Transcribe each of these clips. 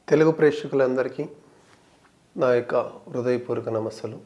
తెలుగు ప్రేక్షకులందరికీ నా యొక్క హృదయపూర్వక నమస్సులు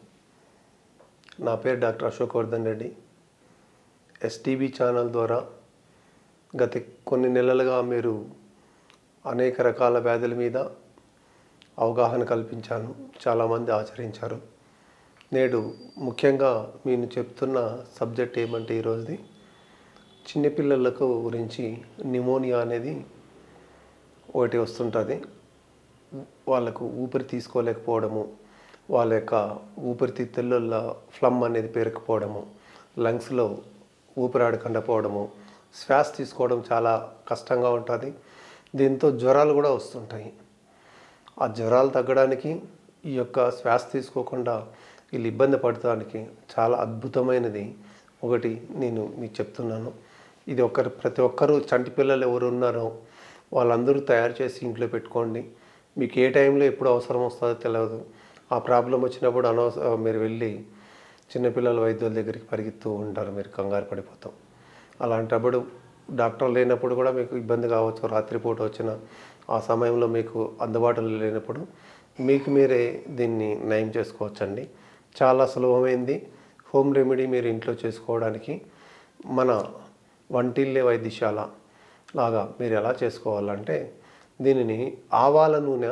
నా పేరు doctor Ashok Vardhan Reddy STV channel ద్వారా గత కొన్ని నెలలుగా మీరు అనేక రకాల వ్యాధుల మీద అవగాహన కల్పించాను చాలామంది ఆచరించారు నేడు ముఖ్యంగా నేను చెప్తున్న సబ్జెక్ట్ ఏమంటే ఈరోజుది చిన్నపిల్లలకు గురించి నిమోనియా అనేది ఒకటి వస్తుంటుంది వాళ్ళకు ఊపిరి తీసుకోలేకపోవడము వాళ్ళ యొక్క ఊపిరితిత్తుల్లో ఫ్లమ్ అనేది పేరుకుపోవడము లంగ్స్లో ఊపిరాడకుండా పోవడము శ్వాస తీసుకోవడం చాలా కష్టంగా ఉంటుంది దీంతో జ్వరాలు కూడా వస్తుంటాయి ఆ జ్వరాలు తగ్గడానికి ఈ యొక్క శ్వాస తీసుకోకుండా వీళ్ళు ఇబ్బంది పడటానికి చాలా అద్భుతమైనది ఒకటి నేను మీకు చెప్తున్నాను ఇది ఒకరు ప్రతి ఒక్కరూ చంటి పిల్లలు ఎవరు ఉన్నారో వాళ్ళందరూ తయారు చేసి ఇంట్లో పెట్టుకోండి మీకు ఏ టైంలో ఎప్పుడు అవసరం వస్తుందో తెలియదు ఆ ప్రాబ్లం వచ్చినప్పుడు అనవసర మీరు వెళ్ళి చిన్నపిల్లల వైద్యుల దగ్గరికి పరిగెత్తూ ఉంటారు మీరు కంగారు పడిపోతాం అలాంటప్పుడు డాక్టర్ లేనప్పుడు కూడా మీకు ఇబ్బంది కావచ్చు రాత్రిపూట వచ్చిన ఆ సమయంలో మీకు అందుబాటులో లేనప్పుడు మీకు మీరే దీన్ని నయం చేసుకోవచ్చండి చాలా సులభమైంది హోమ్ రెమెడీ మీరు ఇంట్లో చేసుకోవడానికి మన వంటిల్లే వైద్యశాల లాగా మీరు ఎలా చేసుకోవాలంటే దీనిని ఆవాల నూనె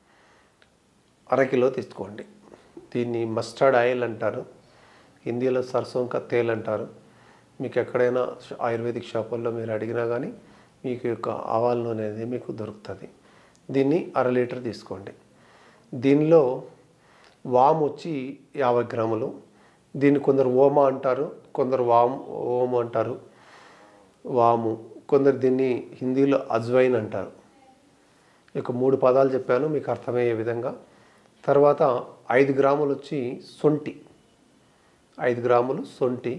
అరకిలో తీసుకోండి దీన్ని మస్టర్డ్ ఆయిల్ అంటారు హిందీలో సర్సోం కా తేల్ అంటారు మీకు ఎక్కడైనా ఆయుర్వేదిక్ షాపుల్లో మీరు అడిగినా కానీ మీకు యొక్క ఆవాల నూనె అనేది మీకు దొరుకుతుంది దీన్ని అర లీటర్ తీసుకోండి దీనిలో వాము వచ్చి యాభై గ్రాములు దీన్ని కొందరు ఓమా అంటారు కొందరు వాము ఓము అంటారు వాము కొందరు దీన్ని హిందీలో అజ్వైన్ అంటారు ఇక మూడు పదాలు చెప్పాను మీకు అర్థమయ్యే విధంగా తర్వాత ఐదు గ్రాములు వచ్చి సొంటి ఐదు గ్రాములు సొంటి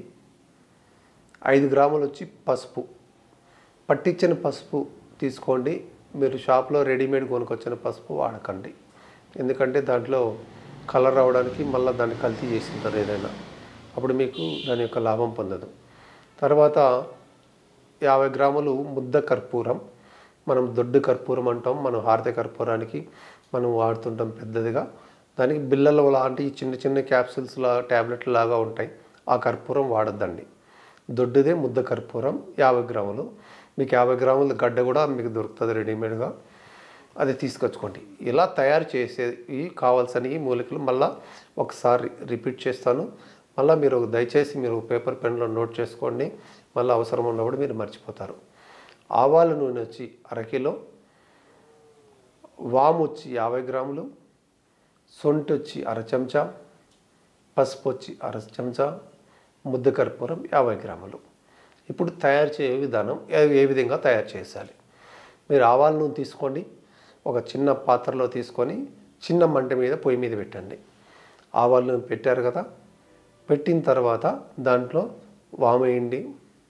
ఐదు గ్రాములు వచ్చి పసుపు పట్టించిన పసుపు తీసుకోండి మీరు షాప్లో రెడీమేడ్ కొనుక్కొచ్చిన పసుపు వాడకండి ఎందుకంటే దాంట్లో కలర్ రావడానికి మళ్ళీ దాన్ని కల్తీ చేసి ఉంటారు ఏదైనా అప్పుడు మీకు దాని యొక్క లాభం పొందదు తర్వాత యాభై గ్రాములు ముద్ద కర్పూరం మనం దొడ్డు కర్పూరం అంటాం మనం హారతి కర్పూరానికి మనం వాడుతుంటాం పెద్దదిగా దానికి బిళ్ళల లాంటి చిన్న చిన్న క్యాప్సిల్స్ లా ట్యాబ్లెట్లు లాగా ఉంటాయి ఆ కర్పూరం వాడొద్దండి దొడ్డుదే ముద్ద కర్పూరం యాభై గ్రాములు మీకు యాభై గ్రాముల గడ్డ కూడా మీకు దొరుకుతుంది రెడీమేడ్గా అది తీసుకొచ్చుకోండి ఇలా తయారు చేసేవి కావాల్సిన ఈ మూలికలు మళ్ళీ ఒకసారి రిపీట్ చేస్తాను మళ్ళీ మీరు దయచేసి మీరు పేపర్ పెన్లో నోట్ చేసుకోండి మళ్ళీ అవసరం ఉన్నప్పుడు మీరు మర్చిపోతారు ఆవాల నూనె వచ్చి అరకిలో వాము వచ్చి యాభై గ్రాములు సొంటి వచ్చి అర చెంచా పసుపు వచ్చి అర చెంచా ముద్ద కర్పూరం యాభై గ్రాములు ఇప్పుడు తయారు చేయ విధానం ఏ- ఏ విధంగా తయారు చేయాలి మీరు ఆవాల నూనె తీసుకోండి ఒక చిన్న పాత్రలో తీసుకొని చిన్న మంట మీద పొయ్యి మీద పెట్టండి ఆవాల నూనె పెట్టారు కదా పెట్టిన తర్వాత దాంట్లో వాము వేయండి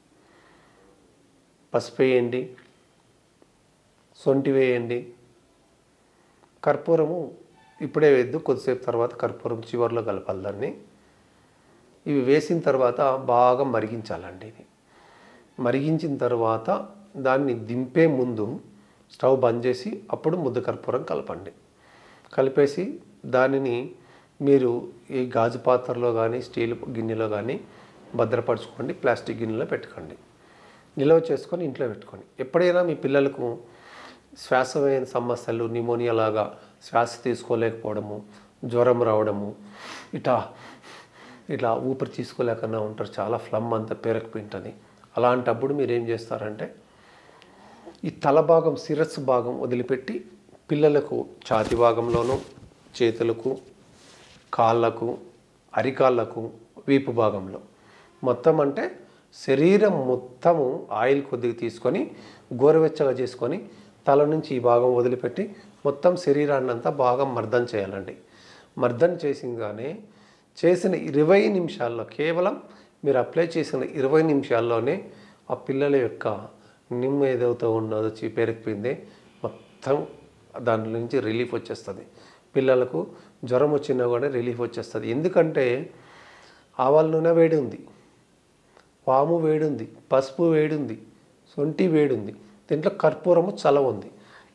పసుపు వేయండి సొంటి వేయండి కర్పూరము ఇప్పుడే వేద్దు కొద్దిసేపు తర్వాత కర్పూరం చివరిలో కలపాలి దాన్ని ఇవి వేసిన తర్వాత బాగా మరిగించాలండి ఇది మరిగించిన తర్వాత దాన్ని దింపే ముందు స్టవ్ బంద్ చేసి అప్పుడు ముద్ద కర్పూరం కలపండి కలిపేసి దానిని మీరు ఈ గాజు పాత్రలో కానీ స్టీల్ గిన్నెలో కానీ భద్రపరచుకోండి ప్లాస్టిక్ గిన్నెలో పెట్టుకోండి నిల్వ చేసుకొని ఇంట్లో పెట్టుకోండి ఎప్పుడైనా మీ పిల్లలకు శ్వాసమైన సమస్యలు నిమోనియా లాగా శ్వాస తీసుకోలేకపోవడము జ్వరం రావడము ఇటా ఇట్లా ఊపిరి తీసుకోలేకన్నా ఉంటారు చాలా ఫ్లమ్ అంతా పేరకపోయింటుంది అలాంటప్పుడు మీరు ఏం చేస్తారంటే ఈ తల భాగం శిరస్సు భాగం వదిలిపెట్టి పిల్లలకు ఛాతి భాగంలోనూ చేతులకు కాళ్ళకు అరికాళ్ళకు వీపు భాగంలో మొత్తం అంటే శరీరం మొత్తము ఆయిల్ కొద్దిగా తీసుకొని గోరువెచ్చగా చేసుకొని తల నుంచి ఈ భాగం వదిలిపెట్టి మొత్తం శరీరాన్ని అంతా బాగా మర్దన చేయాలండి మర్దన చేసింగానే చేసిన ఇరవై నిమిషాల్లో కేవలం మీరు అప్లై చేసిన ఇరవై నిమిషాల్లోనే ఆ పిల్లల యొక్క నిమ్మ ఏదైతే ఉన్నదో చీ పేరుకుపోయిందే మొత్తం దాని నుంచి రిలీఫ్ వచ్చేస్తుంది పిల్లలకు జ్వరం వచ్చినా కూడా రిలీఫ్ వచ్చేస్తుంది ఎందుకంటే ఆవాల నూనె వేడి ఉంది వాము వేడి ఉంది పసుపు వేడి ఉంది సొంటి వేడి ఉంది దీంట్లో కర్పూరము చలవ ఉంది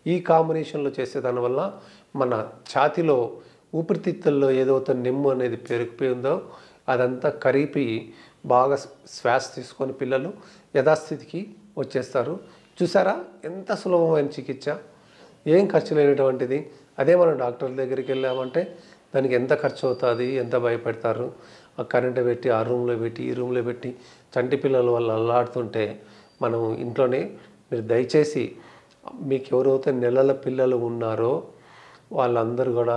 ఈ కాంబినేషన్లో చేసే దానివల్ల మన ఛాతిలో ఊపిరితిత్తుల్లో ఏదైతే నెమ్ము అనేది పెరిగిపోయిందో అదంతా కరిపి బాగా శ్వాస తీసుకొని పిల్లలు యథాస్థితికి వచ్చేస్తారు చూసారా ఎంత సులభమైన చికిత్స ఏం ఖర్చు లేనటువంటిది అదే మనం డాక్టర్ దగ్గరికి వెళ్ళామంటే దానికి ఎంత ఖర్చు అవుతుంది ఎంత భయపెడతారు ఆ కరెంటు పెట్టి ఆ రూమ్లో పెట్టి ఈ రూమ్లో పెట్టి చంటి పిల్లల వల్ల అల్లాడుతుంటే మనం ఇంట్లోనే మీరు దయచేసి మీకు ఎవరైతే నెలల పిల్లలు ఉన్నారో వాళ్ళందరూ కూడా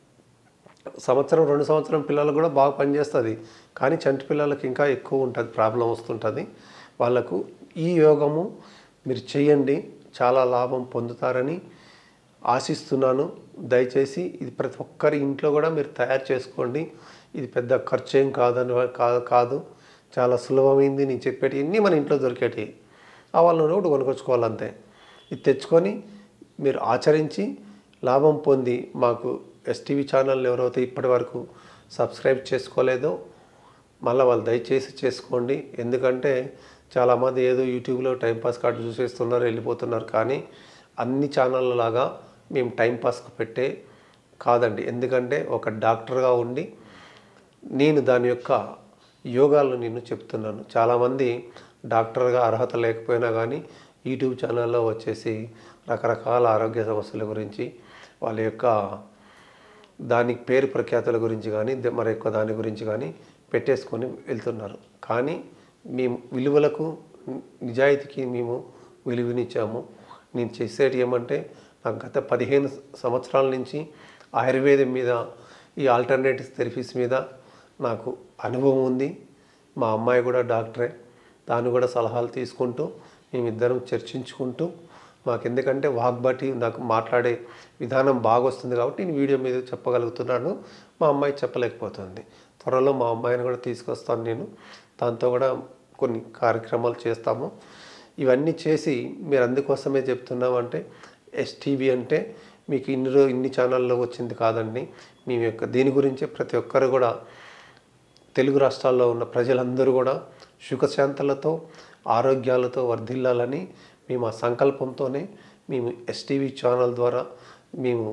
సంవత్సరం రెండు సంవత్సరం పిల్లలకు కూడా బాగా పనిచేస్తుంది కానీ చంటి పిల్లలకి ఇంకా ఎక్కువ ఉంటుంది ప్రాబ్లం వస్తుంటుంది వాళ్ళకు ఈ యోగము మీరు చేయండి చాలా లాభం పొందుతారని ఆశిస్తున్నాను దయచేసి ఇది ప్రతి ఒక్కరి ఇంట్లో కూడా మీరు తయారు చేసుకోండి ఇది పెద్ద ఖర్చు ఏం కాదని కాదు కాదు చాలా సులభమైంది నేను చెప్పేటి ఇన్ని మన ఇంట్లో దొరికేటి ఆ వాళ్ళు ఒకటి కొనుక్కొచ్చుకోవాలంతే ఇది తెచ్చుకొని మీరు ఆచరించి లాభం పొంది మాకు ఎస్టీవీ ఛానల్ ఎవరైతే ఇప్పటి వరకు సబ్స్క్రైబ్ చేసుకోలేదో మళ్ళీ వాళ్ళు దయచేసి చేసుకోండి ఎందుకంటే చాలామంది ఏదో యూట్యూబ్లో టైంపాస్ కార్డు చూసేస్తున్నారు వెళ్ళిపోతున్నారు కానీ అన్ని ఛానళ్ళ లాగా మేము టైంపాస్కి పెట్టే కాదండి ఎందుకంటే ఒక డాక్టర్గా ఉండి నేను దాని యొక్క యోగాలను నేను చెప్తున్నాను చాలామంది డాక్టర్గా అర్హత లేకపోయినా కానీ యూట్యూబ్ ఛానల్లో వచ్చేసి రకరకాల ఆరోగ్య సమస్యల గురించి వాళ్ళ యొక్క దానికి పేరు ప్రఖ్యాతుల గురించి కానీ ద- మరి ఎక్కువ దాని గురించి కానీ పెట్టేసుకొని వెళ్తున్నారు కానీ మేము విలువలకు నిజాయితీకి మేము విలువనిచ్చాము నేను చేసేటి ఏమంటే నాకు గత పదిహేను సంవత్సరాల నుంచి ఆయుర్వేదం మీద ఈ ఆల్టర్నేటివ్ థెరపీస్ మీద నాకు అనుభవం ఉంది మా అమ్మాయి కూడా డాక్టరే దాన్ని కూడా సలహాలు తీసుకుంటూ మేమిద్దరం చర్చించుకుంటూ మాకు ఎందుకంటే వాగ్బాటి నాకు మాట్లాడే విధానం బాగా వస్తుంది కాబట్టి నేను వీడియో మీద చెప్పగలుగుతున్నాను మా అమ్మాయి చెప్పలేకపోతుంది త్వరలో మా అమ్మాయిని కూడా తీసుకొస్తాను నేను దాంతో కూడా కొన్ని కార్యక్రమాలు చేస్తాము ఇవన్నీ చేసి మీరు అందుకోసమే చెప్తున్నామంటే ఎస్టీవీ అంటే మీకు ఇన్ని రో ఇన్ని ఛానల్లో వచ్చింది కాదండి మీ యొక్క దీని గురించే ప్రతి ఒక్కరు కూడా తెలుగు రాష్ట్రాల్లో ఉన్న ప్రజలందరూ కూడా సుఖశాంతలతో ఆరోగ్యాలతో వర్ధిల్లాలని మేము ఆ సంకల్పంతోనే మేము ఎస్టీవీ ఛానల్ ద్వారా మేము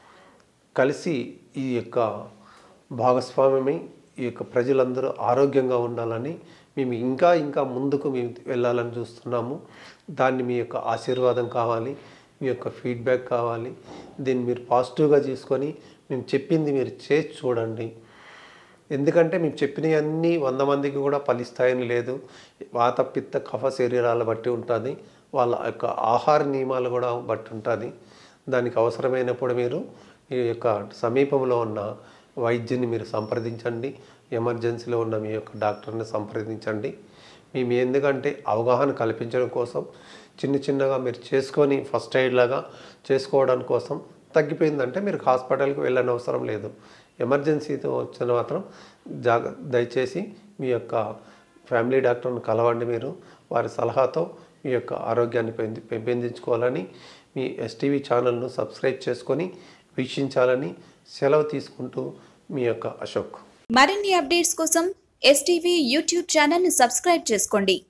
కలిసి ఈ యొక్క భాగస్వామ్యమై ఈ యొక్క ప్రజలందరూ ఆరోగ్యంగా ఉండాలని మేము ఇంకా ఇంకా ముందుకు మేము వెళ్ళాలని చూస్తున్నాము దాన్ని మీ యొక్క ఆశీర్వాదం కావాలి మీ యొక్క ఫీడ్బ్యాక్ కావాలి దీన్ని మీరు పాజిటివ్గా తీసుకొని మేము చెప్పింది మీరు చేసి చూడండి ఎందుకంటే మేము చెప్పినవన్నీ వంద మందికి కూడా ఫలిస్తాయని లేదు వాత పిత్త కఫ శరీరాల బట్టి ఉంటుంది వాళ్ళ యొక్క ఆహార నియమాలు కూడా బట్టి ఉంటుంది దానికి అవసరమైనప్పుడు మీరు మీ యొక్క సమీపంలో ఉన్న వైద్యుని మీరు సంప్రదించండి ఎమర్జెన్సీలో ఉన్న మీ యొక్క డాక్టర్ని సంప్రదించండి మేము ఎందుకంటే అవగాహన కల్పించడం కోసం చిన్న చిన్నగా మీరు చేసుకొని ఫస్ట్ ఎయిడ్ లాగా చేసుకోవడం కోసం తగ్గిపోయిందంటే మీరు హాస్పిటల్కి వెళ్ళని అవసరం లేదు ఎమర్జెన్సీతో వచ్చిన మాత్రం జాగ దయచేసి మీ యొక్క ఫ్యామిలీ డాక్టర్ని కలవండి మీరు వారి సలహాతో మీ యొక్క ఆరోగ్యాన్ని పెంది పెంపొందించుకోవాలని మీ ఎస్టీవీ ఛానల్ను సబ్స్క్రైబ్ చేసుకొని వీక్షించాలని సెలవు తీసుకుంటూ మీ యొక్క అశోక్ మరిన్ని అప్డేట్స్ కోసం ఎస్టీవీ యూట్యూబ్ ఛానల్ని సబ్స్క్రైబ్ చేసుకోండి